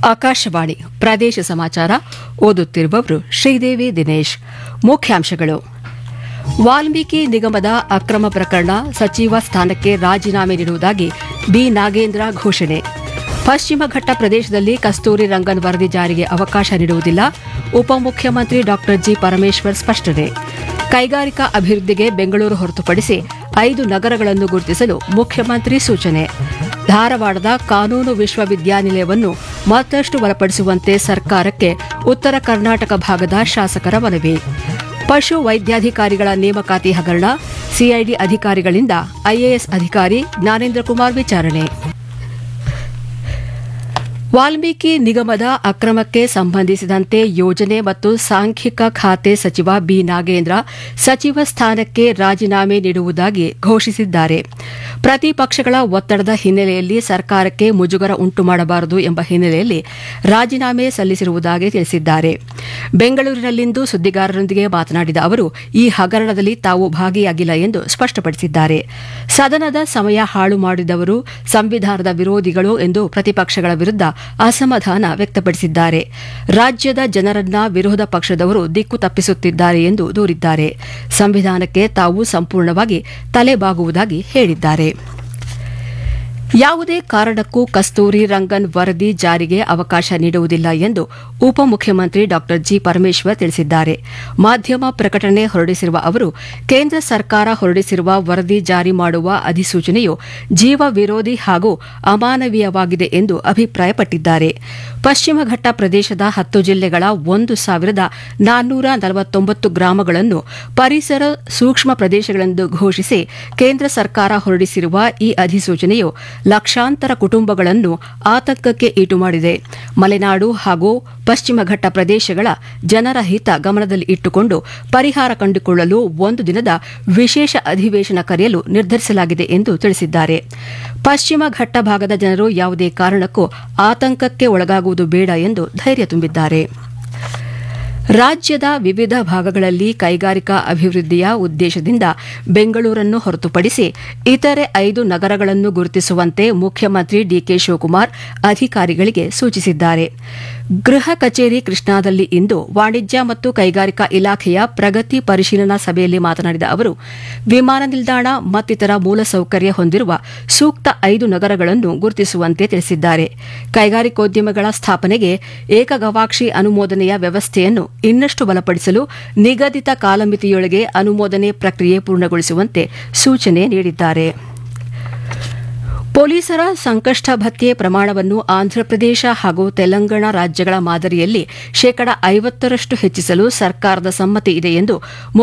ಆಕಾಶವಾಣಿ ಪ್ರದೇಶ ಸಮಾಚಾರ ಓದುತ್ತಿರುವವರು ಶ್ರೀದೇವಿ ದಿನೇಶ್ ಮುಖ್ಯಾಂಶಗಳು ವಾಲ್ಮೀಕಿ ನಿಗಮದ ಅಕ್ರಮ ಪ್ರಕರಣ ಸಚಿವ ಸ್ಥಾನಕ್ಕೆ ರಾಜೀನಾಮೆ ನೀಡುವುದಾಗಿ ಬಿ ನಾಗೇಂದ್ರ ಘೋಷಣೆ ಪಶ್ಚಿಮ ಘಟ್ಟ ಪ್ರದೇಶದಲ್ಲಿ ಕಸ್ತೂರಿ ರಂಗನ್ ವರದಿ ಜಾರಿಗೆ ಅವಕಾಶ ನೀಡುವುದಿಲ್ಲ ಉಪಮುಖ್ಯಮಂತ್ರಿ ಡಾ ಜಿ ಪರಮೇಶ್ವರ್ ಸ್ಪಷ್ಟನೆ ಕೈಗಾರಿಕಾ ಅಭಿವೃದ್ಧಿಗೆ ಬೆಂಗಳೂರು ಹೊರತುಪಡಿಸಿ ಐದು ನಗರಗಳನ್ನು ಗುರುತಿಸಲು ಮುಖ್ಯಮಂತ್ರಿ ಸೂಚನೆ ಧಾರವಾಡದ ಕಾನೂನು ವಿಶ್ವವಿದ್ಯಾನಿಲಯವನ್ನು ಮತ್ತಷ್ಟು ಬಲಪಡಿಸುವಂತೆ ಸರ್ಕಾರಕ್ಕೆ ಉತ್ತರ ಕರ್ನಾಟಕ ಭಾಗದ ಶಾಸಕರ ಮನವಿ ಪಶು ವೈದ್ಯಾಧಿಕಾರಿಗಳ ನೇಮಕಾತಿ ಹಗರಣ ಸಿಐಡಿ ಅಧಿಕಾರಿಗಳಿಂದ ಐಎಎಸ್ ಅಧಿಕಾರಿ ಜ್ಞಾನೇಂದ್ರ ಕುಮಾರ್ ವಿಚಾರಣೆ ವಾಲ್ಮೀಕಿ ನಿಗಮದ ಅಕ್ರಮಕ್ಕೆ ಸಂಬಂಧಿಸಿದಂತೆ ಯೋಜನೆ ಮತ್ತು ಸಾಂಖ್ಯಿಕ ಖಾತೆ ಸಚಿವ ಬಿ ನಾಗೇಂದ್ರ ಸಚಿವ ಸ್ಥಾನಕ್ಕೆ ರಾಜೀನಾಮೆ ನೀಡುವುದಾಗಿ ಘೋಷಿಸಿದ್ದಾರೆ ಪ್ರತಿಪಕ್ಷಗಳ ಒತ್ತಡದ ಹಿನ್ನೆಲೆಯಲ್ಲಿ ಸರ್ಕಾರಕ್ಕೆ ಮುಜುಗರ ಉಂಟು ಮಾಡಬಾರದು ಎಂಬ ಹಿನ್ನೆಲೆಯಲ್ಲಿ ರಾಜೀನಾಮೆ ಸಲ್ಲಿಸಿರುವುದಾಗಿ ತಿಳಿಸಿದ್ದಾರೆ ಬೆಂಗಳೂರಿನಲ್ಲಿಂದು ಸುದ್ದಿಗಾರರೊಂದಿಗೆ ಮಾತನಾಡಿದ ಅವರು ಈ ಹಗರಣದಲ್ಲಿ ತಾವು ಭಾಗಿಯಾಗಿಲ್ಲ ಎಂದು ಸ್ಪಷ್ಟಪಡಿಸಿದ್ದಾರೆ ಸದನದ ಸಮಯ ಹಾಳು ಮಾಡಿದವರು ಸಂವಿಧಾನದ ವಿರೋಧಿಗಳು ಎಂದು ಪ್ರತಿಪಕ್ಷಗಳ ವಿರುದ್ಧ ಅಸಮಾಧಾನ ವ್ಯಕ್ತಪಡಿಸಿದ್ದಾರೆ ರಾಜ್ಯದ ಜನರನ್ನ ವಿರೋಧ ಪಕ್ಷದವರು ದಿಕ್ಕು ತಪ್ಪಿಸುತ್ತಿದ್ದಾರೆ ಎಂದು ದೂರಿದ್ದಾರೆ ಸಂವಿಧಾನಕ್ಕೆ ತಾವು ಸಂಪೂರ್ಣವಾಗಿ ತಲೆಬಾಗುವುದಾಗಿ ಹೇಳಿದ್ದಾರೆ ಯಾವುದೇ ಕಾರಣಕ್ಕೂ ಕಸ್ತೂರಿ ರಂಗನ್ ವರದಿ ಜಾರಿಗೆ ಅವಕಾಶ ನೀಡುವುದಿಲ್ಲ ಎಂದು ಉಪಮುಖ್ಯಮಂತ್ರಿ ಡಾ ಜಿ ಪರಮೇಶ್ವರ್ ತಿಳಿಸಿದ್ದಾರೆ ಮಾಧ್ಯಮ ಪ್ರಕಟಣೆ ಹೊರಡಿಸಿರುವ ಅವರು ಕೇಂದ್ರ ಸರ್ಕಾರ ಹೊರಡಿಸಿರುವ ವರದಿ ಜಾರಿ ಮಾಡುವ ಅಧಿಸೂಚನೆಯು ಜೀವ ವಿರೋಧಿ ಹಾಗೂ ಅಮಾನವೀಯವಾಗಿದೆ ಎಂದು ಅಭಿಪ್ರಾಯಪಟ್ಟಿದ್ದಾರೆ ಪಶ್ಚಿಮ ಘಟ್ಟ ಪ್ರದೇಶದ ಹತ್ತು ಜಿಲ್ಲೆಗಳ ಒಂದು ಸಾವಿರದ ನಾನ್ನೂರ ನಲವತ್ತೊಂಬತ್ತು ಗ್ರಾಮಗಳನ್ನು ಪರಿಸರ ಸೂಕ್ಷ್ಮ ಪ್ರದೇಶಗಳೆಂದು ಘೋಷಿಸಿ ಕೇಂದ್ರ ಸರ್ಕಾರ ಹೊರಡಿಸಿರುವ ಈ ಅಧಿಸೂಚನೆಯು ಲಕ್ಷಾಂತರ ಕುಟುಂಬಗಳನ್ನು ಆತಂಕಕ್ಕೆ ಈಟು ಮಾಡಿದೆ ಮಲೆನಾಡು ಹಾಗೂ ಪಶ್ಚಿಮ ಘಟ್ಟ ಪ್ರದೇಶಗಳ ಜನರ ಹಿತ ಗಮನದಲ್ಲಿ ಇಟ್ಟುಕೊಂಡು ಪರಿಹಾರ ಕಂಡುಕೊಳ್ಳಲು ಒಂದು ದಿನದ ವಿಶೇಷ ಅಧಿವೇಶನ ಕರೆಯಲು ನಿರ್ಧರಿಸಲಾಗಿದೆ ಎಂದು ತಿಳಿಸಿದ್ದಾರೆ ಪಶ್ಚಿಮ ಘಟ್ಟ ಭಾಗದ ಜನರು ಯಾವುದೇ ಕಾರಣಕ್ಕೂ ಆತಂಕಕ್ಕೆ ಒಳಗಾಗುವುದು ಬೇಡ ಎಂದು ಧೈರ್ಯ ತುಂಬಿದ್ದಾರೆ ರಾಜ್ಯದ ವಿವಿಧ ಭಾಗಗಳಲ್ಲಿ ಕೈಗಾರಿಕಾ ಅಭಿವೃದ್ಧಿಯ ಉದ್ದೇಶದಿಂದ ಬೆಂಗಳೂರನ್ನು ಹೊರತುಪಡಿಸಿ ಇತರೆ ಐದು ನಗರಗಳನ್ನು ಗುರುತಿಸುವಂತೆ ಮುಖ್ಯಮಂತ್ರಿ ಡಿಕೆ ಶಿವಕುಮಾರ್ ಅಧಿಕಾರಿಗಳಿಗೆ ಸೂಚಿಸಿದ್ದಾರೆ ಗೃಹ ಕಚೇರಿ ಕೃಷ್ಣಾದಲ್ಲಿ ಇಂದು ವಾಣಿಜ್ಯ ಮತ್ತು ಕೈಗಾರಿಕಾ ಇಲಾಖೆಯ ಪ್ರಗತಿ ಪರಿಶೀಲನಾ ಸಭೆಯಲ್ಲಿ ಮಾತನಾಡಿದ ಅವರು ವಿಮಾನ ನಿಲ್ದಾಣ ಮತ್ತಿತರ ಮೂಲಸೌಕರ್ಯ ಹೊಂದಿರುವ ಸೂಕ್ತ ಐದು ನಗರಗಳನ್ನು ಗುರುತಿಸುವಂತೆ ತಿಳಿಸಿದ್ದಾರೆ ಕೈಗಾರಿಕೋದ್ಯಮಗಳ ಸ್ಥಾಪನೆಗೆ ಏಕಗವಾಕ್ಷಿ ಅನುಮೋದನೆಯ ವ್ಯವಸ್ಥೆಯನ್ನು ಇನ್ನಷ್ಟು ಬಲಪಡಿಸಲು ನಿಗದಿತ ಕಾಲಮಿತಿಯೊಳಗೆ ಅನುಮೋದನೆ ಪ್ರಕ್ರಿಯೆ ಪೂರ್ಣಗೊಳಿಸುವಂತೆ ಸೂಚನೆ ನೀಡಿದ್ದಾರೆ ಪೊಲೀಸರ ಸಂಕಷ್ಟ ಭತ್ಯೆ ಪ್ರಮಾಣವನ್ನು ಆಂಧ್ರಪ್ರದೇಶ ಹಾಗೂ ತೆಲಂಗಾಣ ರಾಜ್ಯಗಳ ಮಾದರಿಯಲ್ಲಿ ಶೇಕಡ ಐವತ್ತರಷ್ಟು ಹೆಚ್ಚಿಸಲು ಸರ್ಕಾರದ ಸಮ್ಮತಿ ಇದೆ ಎಂದು